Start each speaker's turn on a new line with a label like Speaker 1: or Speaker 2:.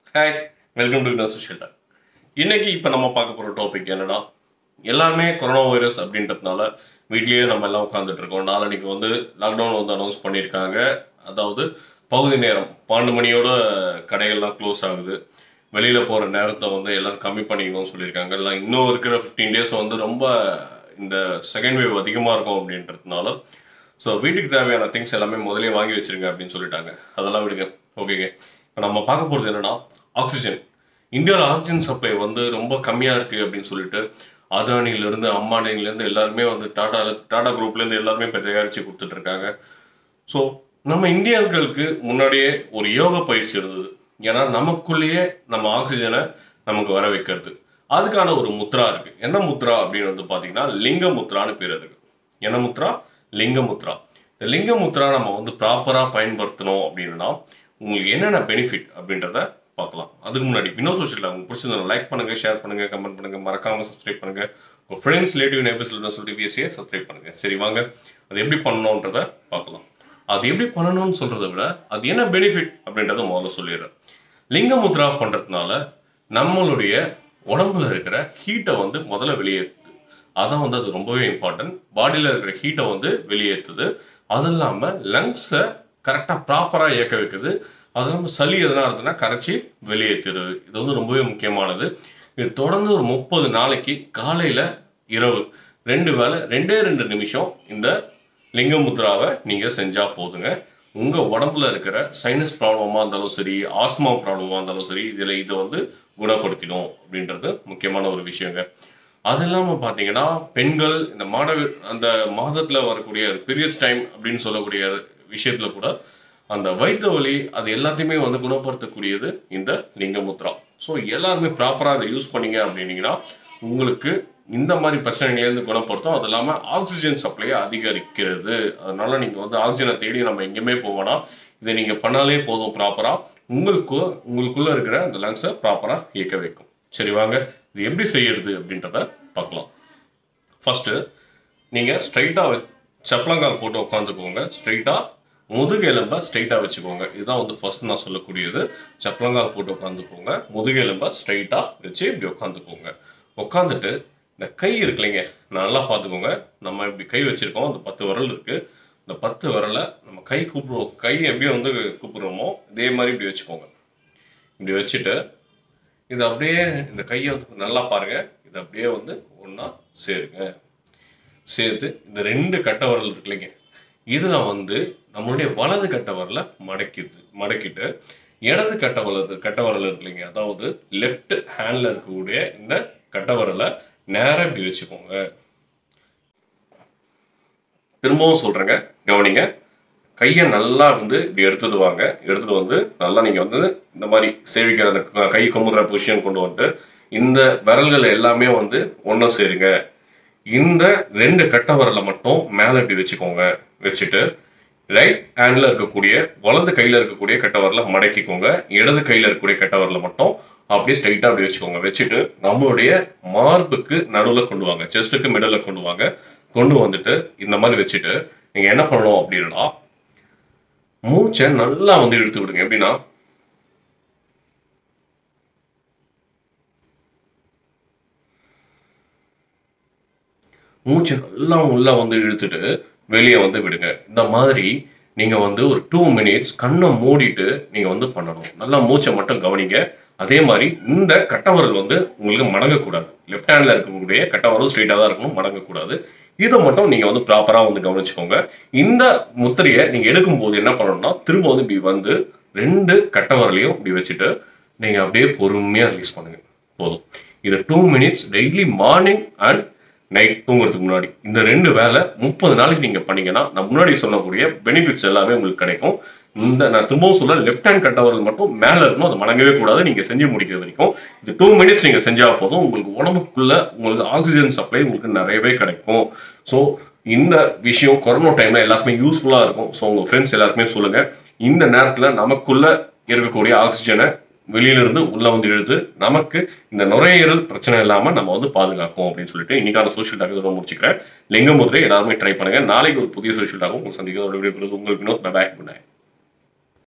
Speaker 1: hi welcome to Vino's shelter இன்னைக்கு இப்போ நம்ம பார்க்க போகிற டாபிக் என்னன்னா எல்லாருமே கொரோனா வைரஸ் அப்படின்றதுனால வீட்லயே நம்ம எல்லாம் உட்காந்துட்டு இருக்கோம் நாளன்னைக்கு வந்து லாக்டவுன் வந்து அனௌன்ஸ் பண்ணியிருக்காங்க அதாவது பகுதி நேரம் பன்னெண்டு மணியோட கடைகள்லாம் க்ளோஸ் ஆகுது வெளியில் போகிற நேரத்தை வந்து எல்லாரும் கம்மி பண்ணிக்கணும்னு சொல்லியிருக்காங்க இல்லை இன்னும் இருக்கிற ஃபிஃப்டீன் டேஸ் வந்து ரொம்ப இந்த செகண்ட் வேவ் அதிகமாக இருக்கும் அப்படின்றதுனால ஸோ வீட்டுக்கு தேவையான திங்ஸ் எல்லாமே முதலே வாங்கி வச்சிருங்க அப்படின்னு சொல்லிட்டாங்க அதெல்லாம் விடுங்க ஓகேங்க இப்போ நம்ம பார்க்க போகிறது என்னன்னா ஆக்சிஜன் இந்தியாவில் ஆக்சிஜன் சப்ளை வந்து ரொம்ப கம்மியாக இருக்குது அப்படின்னு சொல்லிட்டு அதானியிலேருந்து அம்பானிலேருந்து எல்லாருமே வந்து டாடா டாடா குரூப்லேருந்து எல்லாருமே இப்போ தயாரித்து கொடுத்துட்டு இருக்காங்க ஸோ நம்ம இந்தியர்களுக்கு முன்னாடியே ஒரு யோகா பயிற்சி இருந்தது ஏன்னா நமக்குள்ளேயே நம்ம ஆக்சிஜனை நமக்கு வர வைக்கிறது அதுக்கான ஒரு முத்ரா இருக்கு என்ன முத்ரா அப்படின்னு வந்து பார்த்தீங்கன்னா லிங்க முத்ரான்னு பேர் அதுக்கு என்ன முத்ரா லிங்க முத்ரா இந்த லிங்க முத்ரா நம்ம வந்து ப்ராப்பராக பயன்படுத்தணும் அப்படின்னா உங்களுக்கு என்னென்ன பெனிஃபிட் அப்படின்றத பார்க்கலாம் அதுக்கு முன்னாடி வினோ சோஷியலில் உங்களுக்கு பிடிச்சிருந்தா லைக் பண்ணுங்க ஷேர் பண்ணுங்க கமெண்ட் பண்ணுங்க மறக்காம சப்ஸ்கிரைப் பண்ணுங்க உங்கள் ஃப்ரெண்ட்ஸ் ரிலேட்டிவ் நெய்பர்ஸ்ல சொல்லிட்டு விஎஸ்சியை சப்ஸ்கிரைப் பண்ணுங்க சரி வாங்க அது எப்படி பண்ணணுன்றத பார்க்கலாம் அது எப்படி பண்ணணும்னு சொல்றதை விட அது என்ன பெனிஃபிட் அப்படின்றத முதல்ல சொல்லிடுறேன் லிங்க முத்ரா பண்றதுனால நம்மளுடைய உடம்புல இருக்கிற ஹீட்டை வந்து முதல்ல வெளியேற்றுது அதான் வந்து அது ரொம்பவே இம்பார்ட்டன்ட் பாடியில் இருக்கிற ஹீட்டை வந்து வெளியேற்றுது அது இல்லாமல் லங்ஸை கரெக்டாக ப்ராப்பராக இயக்க வைக்குது அது இல்லாமல் சளி எதனா இருந்ததுன்னா கரைச்சி வெளியேற்றுறது இது வந்து ரொம்பவே முக்கியமானது இது தொடர்ந்து ஒரு முப்பது நாளைக்கு காலையில் இரவு ரெண்டு வேளை ரெண்டே ரெண்டு நிமிஷம் இந்த லிங்கமுத்ராவை நீங்கள் செஞ்சால் போதுங்க உங்கள் உடம்புல இருக்கிற சைனஸ் ப்ராப்ளமாக இருந்தாலும் சரி ஆஸ்மா ப்ராப்ளமாக இருந்தாலும் சரி இதில் இதை வந்து குணப்படுத்திடும் அப்படின்றது முக்கியமான ஒரு விஷயங்க அது இல்லாமல் பார்த்தீங்கன்னா பெண்கள் இந்த மாட அந்த மாதத்தில் வரக்கூடிய பீரியட்ஸ் டைம் அப்படின்னு சொல்லக்கூடிய விஷயத்தில் கூட அந்த வயிற்று வலி அது எல்லாத்தையுமே வந்து குணப்படுத்தக்கூடியது இந்த லிங்கமுத்ரா ஸோ எல்லாருமே ப்ராப்பராக அதை யூஸ் பண்ணீங்க அப்படின்னீங்கன்னா உங்களுக்கு இந்த மாதிரி பிரச்சனைகள்லேருந்து குணப்படுத்தும் அது இல்லாமல் ஆக்சிஜன் சப்ளையை அதிகரிக்கிறது அதனால நீங்கள் வந்து ஆக்சிஜனை தேடி நம்ம எங்கேயுமே போவோம்னா இதை நீங்கள் பண்ணாலே போதும் ப்ராப்பராக உங்களுக்கு உங்களுக்குள்ளே இருக்கிற அந்த லங்ஸை ப்ராப்பராக இயக்க வைக்கும் சரி வாங்க இது எப்படி செய்யறது அப்படின்றத பார்க்கலாம் ஃபஸ்ட்டு நீங்கள் ஸ்ட்ரைட்டாக சப்பளங்கால் போட்டு உட்காந்துக்கோங்க ஸ்ட்ரைட்டாக முதுகெலும்பை ஸ்ட்ரைட்டாக வச்சுக்கோங்க இதுதான் வந்து ஃபர்ஸ்ட் நான் சொல்லக்கூடியது சப்பளங்கால் போட்டு உட்காந்துக்கோங்க முதுகெலும்பை ஸ்ட்ரைட்டாக வச்சு இப்படி உட்காந்துக்கோங்க உட்காந்துட்டு இந்த கை இருக்கு இல்லைங்க நல்லா பார்த்துக்கோங்க நம்ம இப்படி கை வச்சிருக்கோம் அந்த பத்து விரல் இருக்கு இந்த பத்து விரலை நம்ம கை கூப்பிடுவோம் கை எப்படி வந்து கூப்பிடுறோமோ இதே மாதிரி இப்படி வச்சுக்கோங்க இப்படி வச்சுட்டு இது அப்படியே இந்த கையை வந்து நல்லா பாருங்க இது அப்படியே வந்து ஒன்றா சேருங்க சேர்த்து இந்த ரெண்டு கட்டை விரல் இருக்கு இல்லைங்க இதில் வந்து நம்மளுடைய வலது கட்டை விரலை மடக்கிது மடக்கிட்டு இடது கட்டை விரல் கட்டை விரல் இருக்கு இல்லைங்க அதாவது லெஃப்ட் ஹேண்டில் இருக்கக்கூடிய இந்த கட்டை விரலை நேராக இப்படி வச்சுக்கோங்க திரும்பவும் சொல்கிறேங்க கவனிங்க கையை நல்லா வந்து இப்படி எடுத்துட்டு வாங்க எடுத்துட்டு வந்து நல்லா நீங்கள் வந்து இந்த மாதிரி சேவிக்கிற அந்த க- கை குமுற பொசிஷன் கொண்டு வந்துட்டு இந்த விரல்கள் எல்லாமே வந்து ஒன்றும் சேருங்க இந்த ரெண்டு கட்டை விரலை மட்டும் மேலே இப்படி வச்சுக்கோங்க வச்சுட்டு ரைட் ஹேண்டில் இருக்கக்கூடிய வலது கையில் இருக்கக்கூடிய கட்ட விரலை மடக்கிக்கோங்க இடது கையில் இருக்கக்கூடிய கட்ட விரலை மட்டும் அப்படியே ஸ்ட்ரைட்டாக அப்படி வச்சுக்கோங்க வச்சுட்டு நம்மளுடைய மார்புக்கு நடுவில் கொண்டு வாங்க செஸ்ட்டுக்கு மிடலில் கொண்டு வாங்க கொண்டு வந்துட்டு இந்த மாதிரி வச்சுட்டு நீங்கள் என்ன பண்ணணும் அப்படின்னா மூச்சை நல்லா வந்து இழுத்து விடுங்க எப்படின்னா மூச்சு நல்லா உள்ள வந்து இழுத்துட்டு வெளியே வந்து விடுங்க இந்த மாதிரி நீங்க வந்து ஒரு டூ மினிட்ஸ் கண்ணை மூடிட்டு நீங்க வந்து பண்ணணும் நல்லா மூச்சை மட்டும் கவனிங்க அதே மாதிரி இந்த கட்டவரல் வந்து உங்களுக்கு மடங்கக்கூடாது லெஃப்ட் ஹேண்ட்ல இருக்கக்கூடிய கட்டவரல் ஸ்ட்ரெயிட்டாக தான் இருக்கணும் மடங்கக்கூடாது இதை மட்டும் நீங்க வந்து ப்ராப்பரா வந்து கவனிச்சுக்கோங்க இந்த முத்திரையை நீங்க எடுக்கும்போது என்ன பண்ணணும்னா திரும்ப வந்து இப்படி வந்து ரெண்டு கட்டவரலையும் இப்படி வச்சுட்டு நீங்க அப்படியே பொறுமையா ரிலீஸ் பண்ணுங்க போதும் இது two minutes daily morning and night தூங்குறதுக்கு முன்னாடி இந்த ரெண்டு வேலை முப்பது நாளைக்கு நீங்க பண்ணீங்கன்னா நான் முன்னாடி சொல்லக்கூடிய பெனிஃபிட்ஸ் எல்லாமே உங்களுக்கு கிடைக்கும் இந்த நான் திரும்பவும் சொல்ல லெஃப்ட் ஹேண்ட் கட்டவரல் மட்டும் மேல இருக்கணும் அது மடங்கவே கூடாது நீங்க செஞ்சு முடிக்கிற வரைக்கும் இது டூ மினிட்ஸ் நீங்க செஞ்சா போதும் உங்களுக்கு உடம்புக்குள்ள உங்களுக்கு ஆக்சிஜன் சப்ளை உங்களுக்கு நிறையவே கிடைக்கும் ஸோ இந்த விஷயம் கொரோனா டைம்ல எல்லாருக்குமே யூஸ்ஃபுல்லா இருக்கும் ஸோ உங்க ஃப்ரெண்ட்ஸ் எல்லாருக்குமே சொல்லுங்க இந்த நேரத்துல நமக்குள்ள இருக்கக்கூடிய ஆக்சிஜனை வெளியில இருந்து உள்ள வந்து இழுத்து நமக்கு இந்த நுரையீரல் பிரச்சனை இல்லாம நம்ம வந்து பாதுகாக்கும் அப்படின்னு சொல்லிட்டு இன்னைக்கான சோஷியல் டாக் இதோட முடிச்சுக்கிறேன் லிங்க முதிரை எல்லாருமே ட்ரை பண்ணுங்க நாளைக்கு ஒரு புதிய சோஷியல் டாக்கும் உங்களுக்கு சந்திக்கிறதோட விடைபெறுவது உங்கள் வினோத் பை குட் நைட்